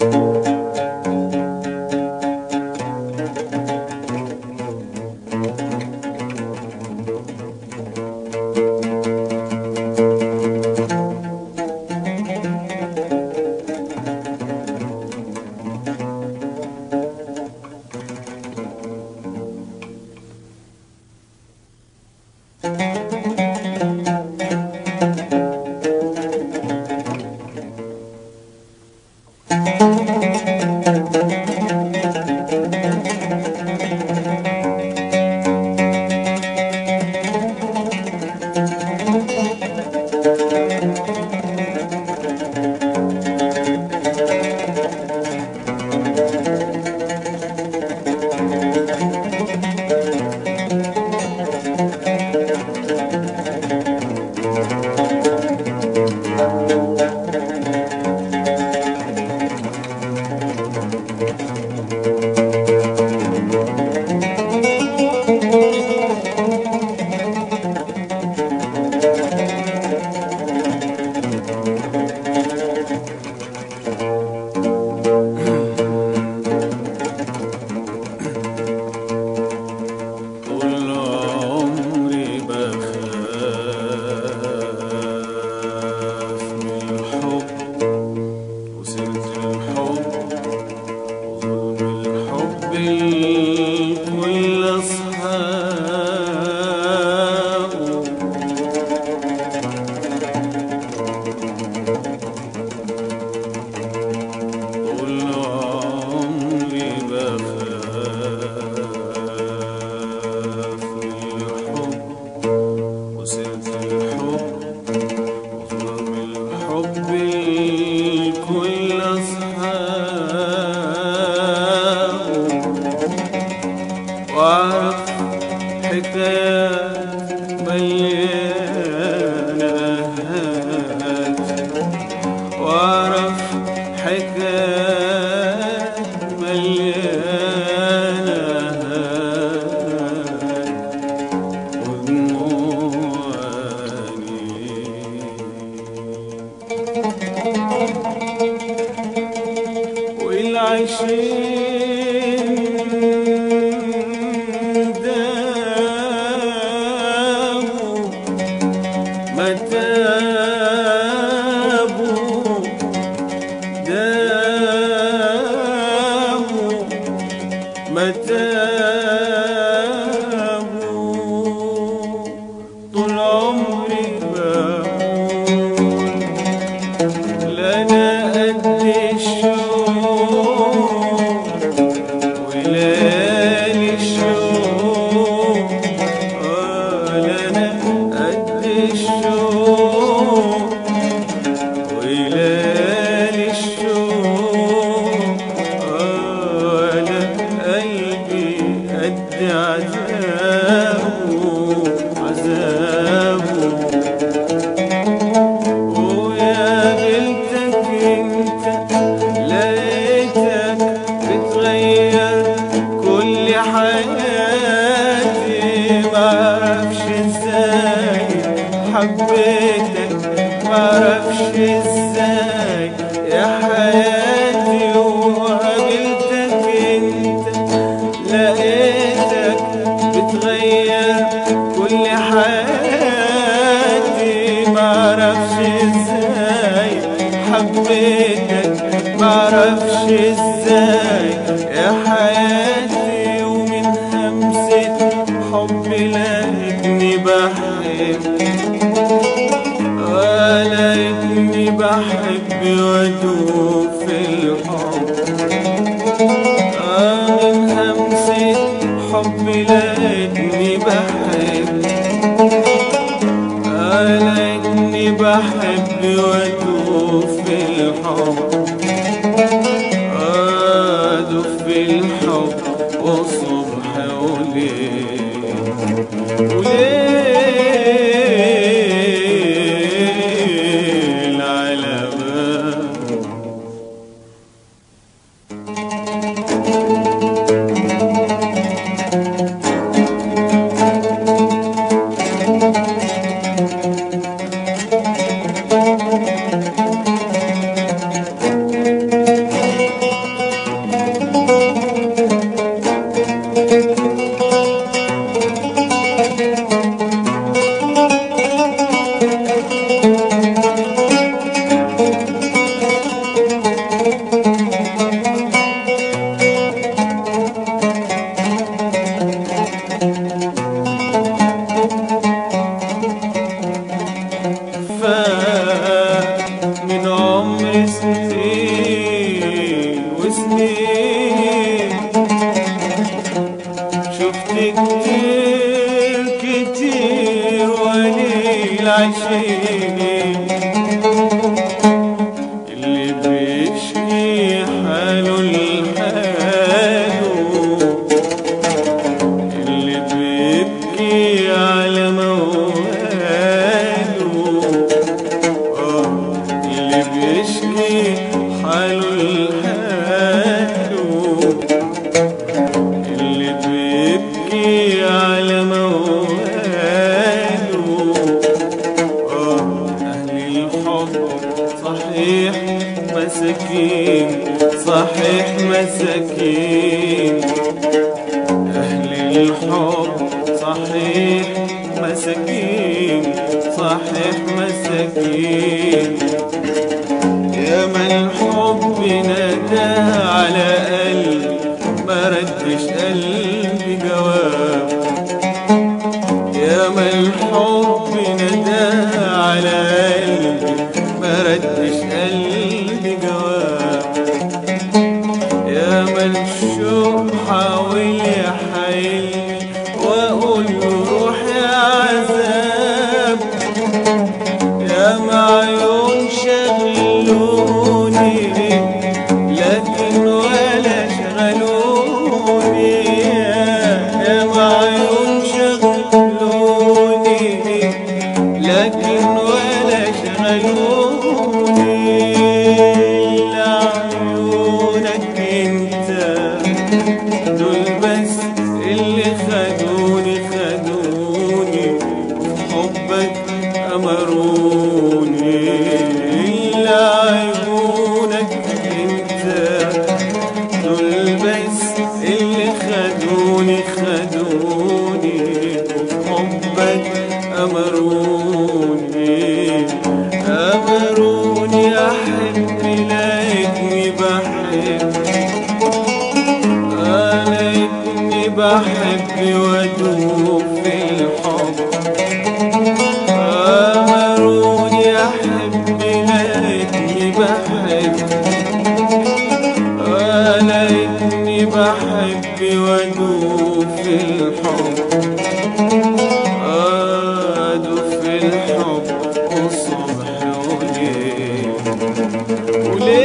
طول عمري بخاف من الحب وسيرة الحب وظلم الحب لكل أصحابه طول عمري بخاف من الحب وسيرة الحب وظلم الحب لكل أصحابه وأعرف حكايات مليانة هات واعرف حكايات مليانة ودموعي والعشيق داموا متابوا داموا متابوا طول عمري بقول لنا قد الشوق وليالي الشوق آه لنا قد الشوق وليالي الشوق آه أنا قلبي قد عذابه عذابه ويا بنتك انت لقيتك بتغير كل حياتي معرفش ازاي حبيتك معرفش ازاي يا حياتي وقابلتك انت لقيتك بتغير كل حياتي معرفش ازاي حبيتك معرفش ازاي يا حياتي ومن همسة حب لقيتني بحب ولقيتني بحب وادوب في الحب آه من همسة حب لقيتني بحب آه لقيتني بحب وادوب في الحب أدوب في الحب وصبح وليل وليل على باب بيبكي حاله الحاله اللي بيبكي على مواله آه أهل الحب صحيح مساكين صحيح مساكين أهل الحب صحيح مساكين صحيح مساكين يا من الحب نادى على قلبي ما ردش قلبي جواب يا من الحب نادى على قلبي ما ردش قلبي جواب يا من الشوق حاول يحيلني واقول له روح يا عذاب يا معيون شغلوني لكن ولا شغلوني يا معيون شغلوني لكن ولا شغلوني إلا عيونك انت دول بس اللي خدوني خدوني حبك أمروني إلا عيونك انت دول بس اللي خدوني خدوني حبك أمروني أمروني أحب لقيتني بحب لقيتني بحب وأدوب في الحب أمروني أحب لقيتني بحب لقيتني بحب وأدوب في الحب أدوب في الحب والصبح وليل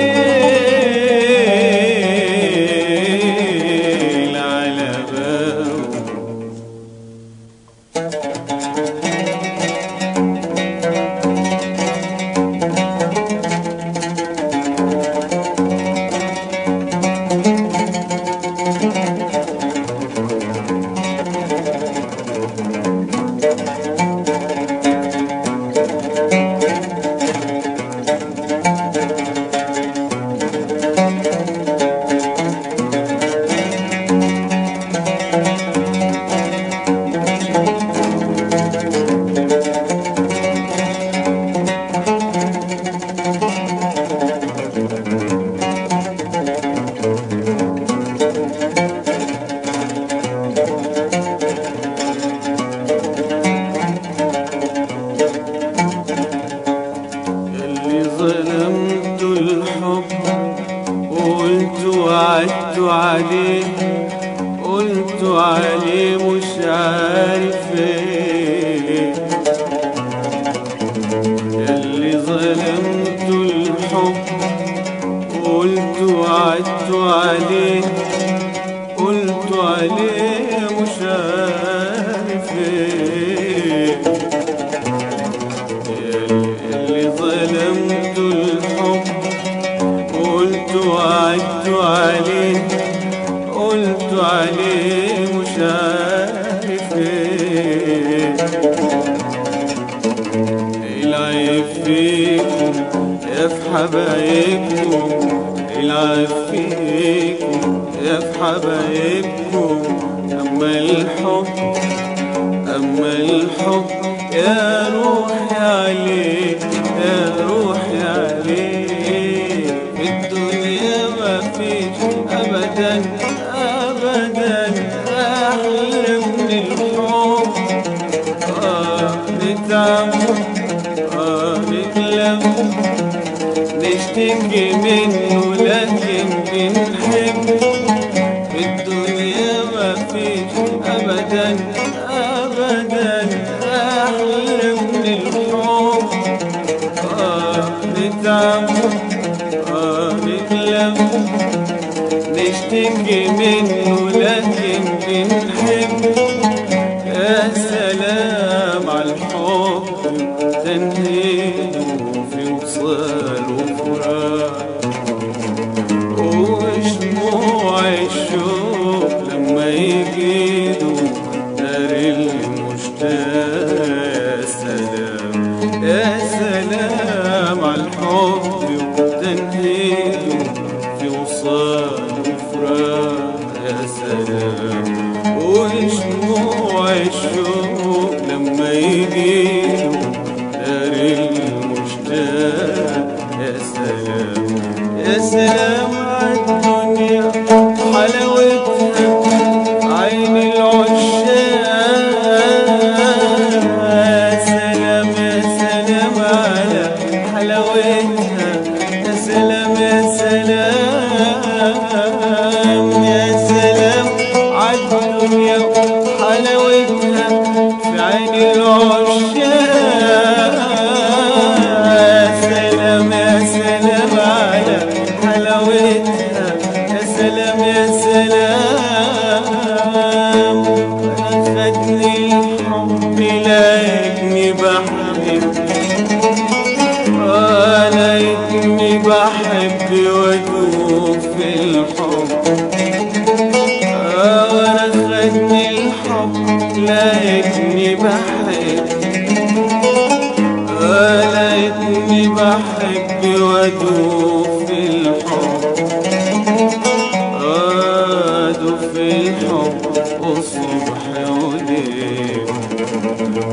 وليل على باب اللي ظلمت الحب وقلت وعدت عليه قلت عليه مش عارف ايه اللي ظلمت الحب وقلت وعدت عليه قلت عليه مش عارف ايه اللي ظلمت الحب قلت وعدت عليه قلت عليه مش عارف ايه العيب فيكم يا في حبايبكم العيب فيكم يا في حبايبكم اما الحب أما الحب يا روحي عليك يا روحي عليك في الدنيا ما فيش أبدا أبدا أحلى من الحب آه نتعب آه نتلم نشتكي منه لكن بنحب في الدنيا ما فيش أبدا أبدا أحلى من الحب آه نتعب آه نتلم نشتكي منه لكن بنحب يا سلام على الحب تنهيده في وصال وفراق حبي وتنهيده في وصال وفراق يا سلام وشموع الشوق لما يجيله دار المشتاق يا سلام يا سلام عالدنيا حلاوتها عين العشاق يا سلام يا سلام على حلاوتها يا سلام يا سلام يا سلام عالدنيا حلاوتها في عين العشاق يا سلام يا سلام على حلاوتها يا سلام يا سلام أخدني الحب لقيتني بحب لقيتني بحب وادوب في الحب وانا خدني الحب لقيتني بحب لقيتني بحب وادوب في الحب ادوب في الحب والصبح وليل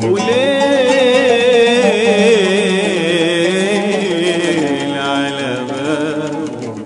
وليل على بابه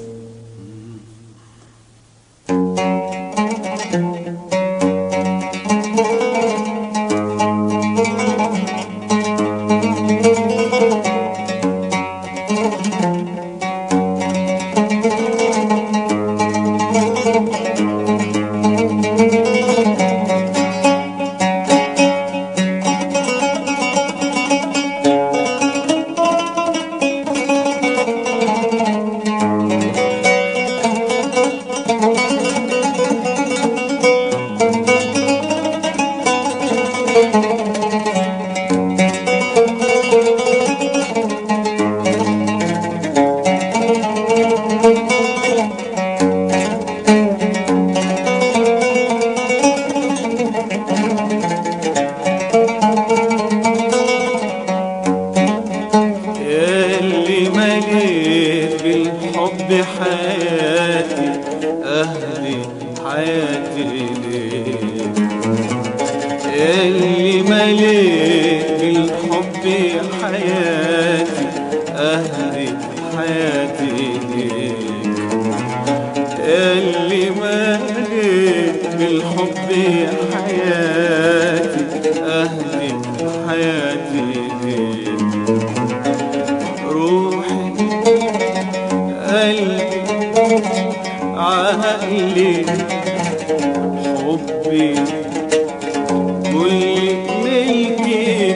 يا اللي مليت بالحب حياتي أهدي حياتي ليك يا اللي مليت بالحب حياتي أهدي حياتي ليك يا اللي مليت بالحب حياتي أهدي حياتي ليك روحي قلبي عقلي حبي كل ملكي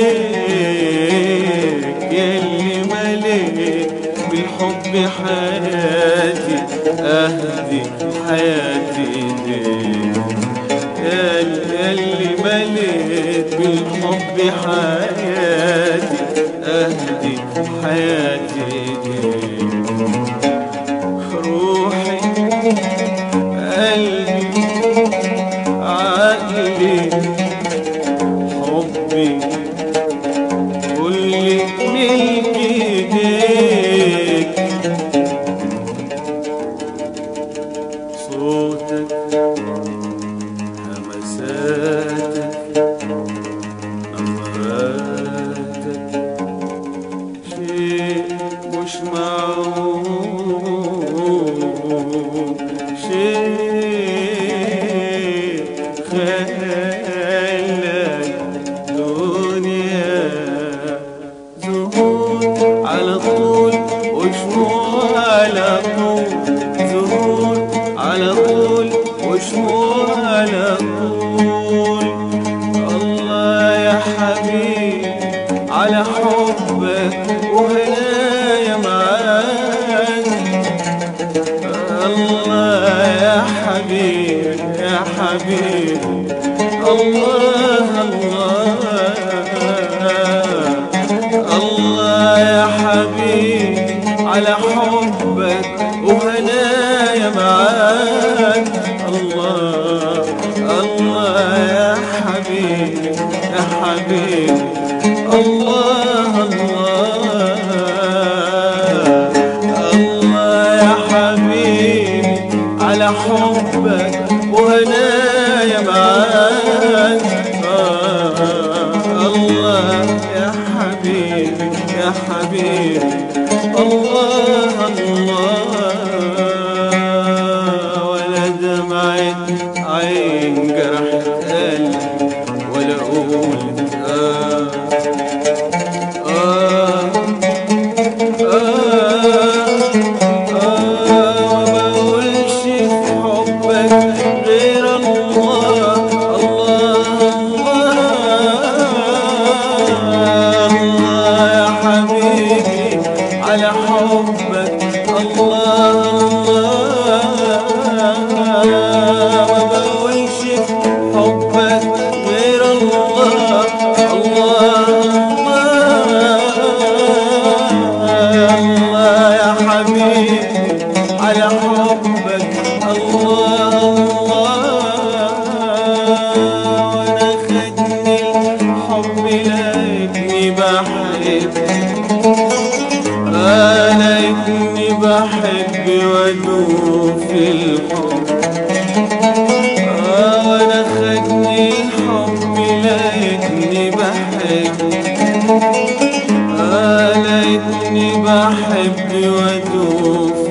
ليك ياللي مليت بالحب حياتي أهدي حياتي ليك ياللي مليت بالحب حياتي أهدي حياتي ليك روحي قلبي عقلي حبي كل ملكي ليك صوتك همساتك نظراتك شيء مش معقول شيء خيالك دنيا زهور على طول وشموع على طول زهور على طول وشموع على طول الله يا حبيبي على حبك وهنايا معاك الله يا حبيبي يا حبيبي الله الله الله يا حبيبي على حبك وهنايا معاك الله الله يا حبيبي يا حبيبي الله الله حبك وهنايا معاك آه الله يا حبيبي يا حبيبي الله الله ولا دمعة عين جرحت قلبي ولا أقول آه آه بقولش في حبك غير الله الله الله يا حبيبي على حبك الله الله ما بقولش في حبك غير الله الله الله يا حبيبي على حبك الله وانا خدني الحب لقيتني بحب انا لقيتني بحب وادوب في الحب آه وانا خدني الحب لقيتني بحب آه لقيتني بحب وادوب